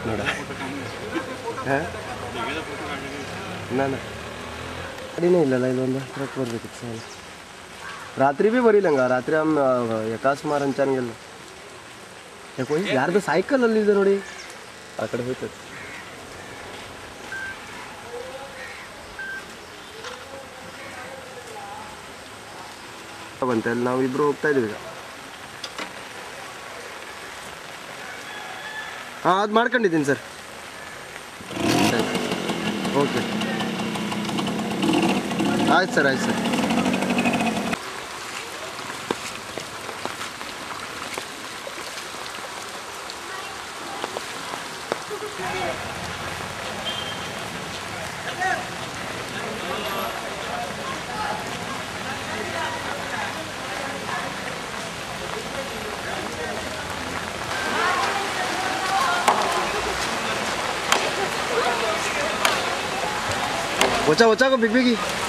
ನೋಡ ಹಾಂ ನಾನು ಗಾಡಿನೇ ಇಲ್ಲಲ್ಲ ಇಲ್ಲೊಂದು ಟ್ರಕ್ ಬರ್ಬೇಕಿತ್ತು ಸರ್ ರಾತ್ರಿ ಭೀ ಬರೀಲಂಗ ರಾತ್ರಿ ಅಮ್ಮ ಯಕಾಸ್ ಮಾರ್ ಅಂಚಾನಗೆಲ್ಲ ಯಾಕೋ ಯಾರ್ದು ಸೈಕಲ್ ಅಲ್ಲಿದೆ ನೋಡಿ ಆ ಕಡೆ ಹೋಯ್ತದೆ ಬಂತೆ ಅಲ್ಲಿ ನಾವು ಇಬ್ರು ಹೋಗ್ತಾ ಇದೀವಿ ಈಗ ಹಾಂ ಅದು ಮಾಡ್ಕೊಂಡಿದ್ದೀನಿ ಸರ್ ಓಕೆ ಆಯ್ತು ಸರ್ ಆಯ್ತು ಸರ್ ವಚಾ ವಚಾಗೋ ಬಿಗ್ ಬಿಗಿ